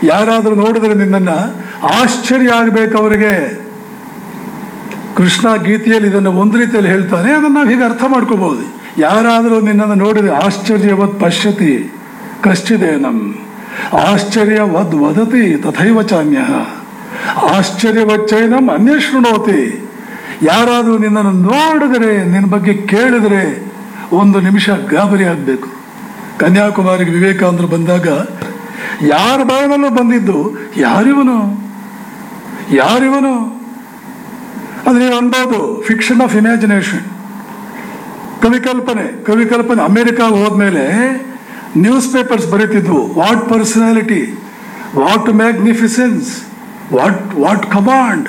ಯಾರಾದರೂ ನೋಡಿದ್ರೆ ನಿನ್ನನ್ನು ಆಶ್ಚರ್ಯ ಆಗಬೇಕು ಅವರಿಗೆ ಕೃಷ್ಣ ಗೀತೆಯಲ್ಲಿ ಇದನ್ನು ಒಂದು ರೀತಿಯಲ್ಲಿ ಹೇಳ್ತಾನೆ ಅದನ್ನು ನಾವು ಹೀಗೆ ಅರ್ಥ ಮಾಡ್ಕೋಬಹುದು ಯಾರಾದರೂ ನಿನ್ನನ್ನು ನೋಡಿದ್ರೆ ಆಶ್ಚರ್ಯವತ್ ಪಶ್ಯತಿ ಕಶ್ಚಿದೇನಂ ಆಶ್ಚರ್ಯವದ್ ವದತಿ ತಥೈವ ಚಾನ್ಯ ಆಶ್ಚರ್ಯವಚ್ಚೈನಂ ಅನ್ಯ ಶೃಣೋತಿ ಯಾರಾದರೂ ನಿನ್ನನ್ನು ನೋಡಿದರೆ ನಿನ್ನ ಬಗ್ಗೆ ಕೇಳಿದರೆ ಒಂದು ನಿಮಿಷ ಗಾಬರಿ ಆಗಬೇಕು ಕನ್ಯಾಕುಮಾರಿಗೆ ವಿವೇಕಾನಂದರು ಬಂದಾಗ ಯಾರ ಬಾಯಿನಲ್ಲೂ ಬಂದಿದ್ದು ಯಾರಿವನು ಯಾರಿವನು ಅದು ನೀವು ಅನ್ಬೋದು ಫಿಕ್ಷನ್ ಆಫ್ ಇಮ್ಯಾಜಿನೇಷನ್ ಕವಿಕಲ್ಪನೆ ಕವಿಕಲ್ಪನೆ ಅಮೆರಿಕ ಹೋದ್ಮೇಲೆ ನ್ಯೂಸ್ ಪೇಪರ್ಸ್ ಬರೀತಿದ್ವು what personality what magnificence what what command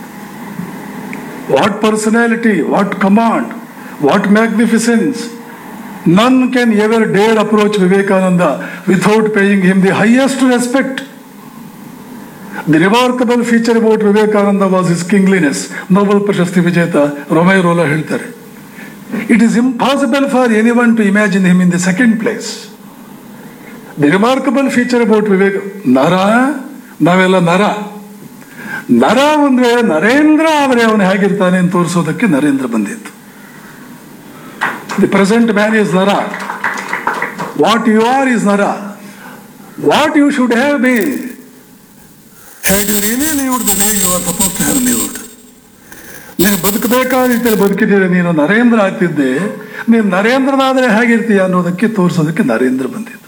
what personality what command what magnificence none can ever dare approach Vivekananda without paying him the highest respect the remarkable feature about Vivekananda was is kingliness Nobel ಪ್ರಶಸ್ತಿ ವಿಜೇತ Romain ರೋಲಾ ಹೇಳ್ತಾರೆ it is impossible for any one to imagine him in the second place the remarkable feature about Vivek ನರ ನಾವೆಲ್ಲ ನರ ನರ ಅಂದ್ರೆ ನರೇಂದ್ರ ಆದರೆ ಅವನು ಹೇಗಿರ್ತಾನೆ ಅಂತ ತೋರಿಸೋದಕ್ಕೆ ನರೇಂದ್ರ ಬಂದಿತ್ತು ದಿ ಪ್ರೆಸೆಂಟ್ ಮ್ಯಾನ್ ಈಸ್ ನರ ವಾಟ್ ಯು ಆರ್ ಈಸ್ ನರ what you should have be had you really lived the way you are suppose to have lived ನೀನು ಬದುಕಬೇಕಾದ ರೀತಿಯಲ್ಲಿ ಬದುಕಿದ್ದೀರ ನೀನು ನರೇಂದ್ರ ಆಗ್ತಿದ್ದೆ ನೀನು ನರೇಂದ್ರನಾದರೆ ಹೇಗಿರ್ತೀಯ ಅನ್ನೋದಕ್ಕೆ ತೋರಿಸೋದಕ್ಕೆ ನರೇಂದ್ರ ಬಂದಿದ್ದು